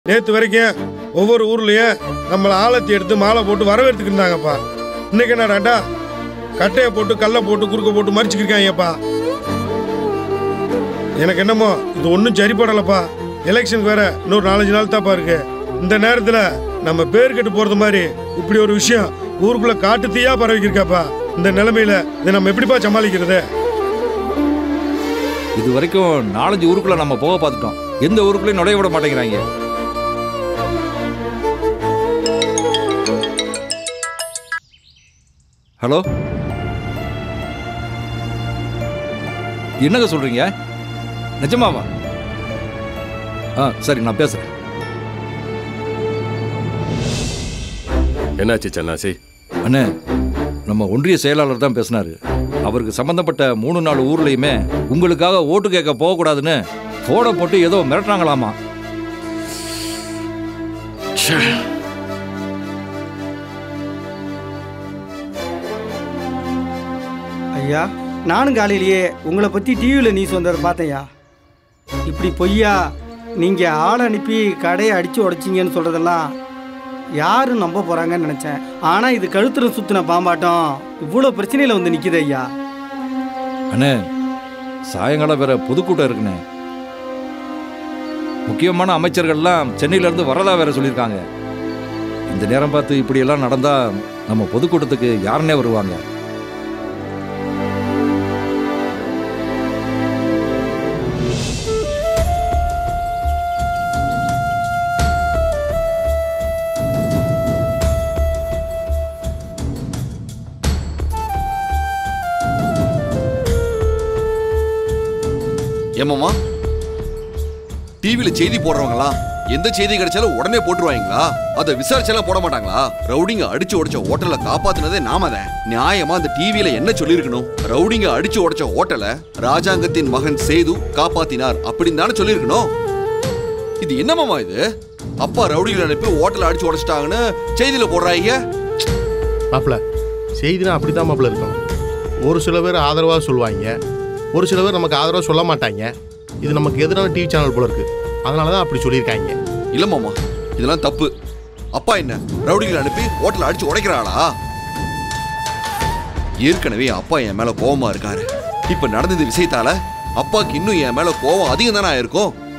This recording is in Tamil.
நேற்று வரைக்கும் ஒவ்வொரு ஊர்லயும் நம்மளை ஆழத்தி எடுத்து மாலை போட்டு வரவேற்றுக்கிட்டு இருந்தாங்கப்பா இன்னைக்கு என்னடாண்டா கட்டையை போட்டு கல்லை போட்டு குறுக்க போட்டு மறிச்சுக்கிருக்காங்கப்பா எனக்கு என்னமோ இது ஒன்றும் சரிப்படலப்பா எலெக்ஷனுக்கு வேற இன்னொரு நாலஞ்சு நாள் தாப்பா இருக்கு இந்த நேரத்தில் நம்ம பேர் கெட்டு போறது மாதிரி இப்படி ஒரு விஷயம் ஊருக்குள்ள காட்டு தீயா பரவிக்கிருக்காப்பா இந்த நிலைமையில இதை நம்ம எப்படிப்பா சமாளிக்கிறது இது வரைக்கும் நாலஞ்சு ஊருக்குள்ள நம்ம போக பார்த்துட்டோம் எந்த ஊருக்குள்ளேயும் நுழைய விட மாட்டேங்கிறாங்க ஹலோ என்னங்க சொல்றீங்க நிஜமாவா ஆ சரி நான் பேசுறேன் என்னாச்சு சன்னாசி அண்ணே நம்ம ஒன்றிய செயலாளர் தான் பேசினாரு அவருக்கு சம்பந்தப்பட்ட மூணு நாலு ஊர்லயுமே உங்களுக்காக ஓட்டு கேட்க போகக்கூடாதுன்னு போட போட்டு ஏதோ மிரட்டுறாங்களாமா ஐயா நானும் காலையிலேயே உங்களை பற்றி டிவியில் நியூஸ் வந்ததை பார்த்தேன்யா இப்படி பொய்யா நீங்கள் ஆள் அனுப்பி கடையை அடித்து உடைச்சிங்கன்னு சொல்கிறதெல்லாம் யாரும் நம்ப போகிறாங்கன்னு நினச்சேன் ஆனால் இது கழுத்துல சுற்றின பாம்பாட்டம் இவ்வளோ பிரச்சனையில் வந்து நிற்கிது ஐயா அண்ணே சாயங்காலம் வேற பொதுக்கூட்டம் இருக்குண்ணே முக்கியமான அமைச்சர்கள்லாம் சென்னையில இருந்து வரதா வேற சொல்லியிருக்காங்க இந்த நேரம் பார்த்து இப்படி எல்லாம் நடந்தா நம்ம பொதுக்கூட்டத்துக்கு யாருன்னே வருவாங்க ஏமாமா டிவில செய்தி போடுறவங்களா எந்த செய்தி கிடைச்சாலும் உடனே போட்டுருவாங்களா அதை விசாரிச்செல்லாம் போட மாட்டாங்களா ரவுடிங்க அடிச்சு உடைச்ச ஹோட்டலை காப்பாத்துனதே நாம தான் நியாயமா அந்த டிவில என்ன சொல்லியிருக்கணும் ரவுடிங்க அடிச்சு உடைச்ச ஹோட்டலை ராஜாங்கத்தின் மகன் சேது காப்பாத்தினார் அப்படின்னு தானே சொல்லியிருக்கணும் இது என்னமாமா இது அப்பா ரவுடிகளை அனுப்பி ஹோட்டலை அடிச்சு உடைச்சிட்டாங்கன்னு செய்தியில போடுறாங்க மாப்பிள செய்தினா அப்படி தான் மாப்பிள இருக்கும் ஒரு சில பேர் ஆதரவாக சொல்லுவாங்க ஒரு சில பேர் நமக்கு ஆதரவாக சொல்ல மாட்டாங்க இது நமக்கு எதிரான டிவி சேனல் போல இருக்கு அதனால தான் அப்படி சொல்லியிருக்காங்க இல்ல மாமா இதெல்லாம் தப்பு அப்பா என்ன ரவுடிகளை அனுப்பி ஹோட்டலை அடிச்சு உடைக்கிறாளா ஏற்கனவே அப்பா என் மேல கோவமா இருக்காரு இப்ப நடந்தது விஷயத்தால அப்பாக்கு இன்னும் என் மேல கோவம் அதிகம் தானே இருக்கும்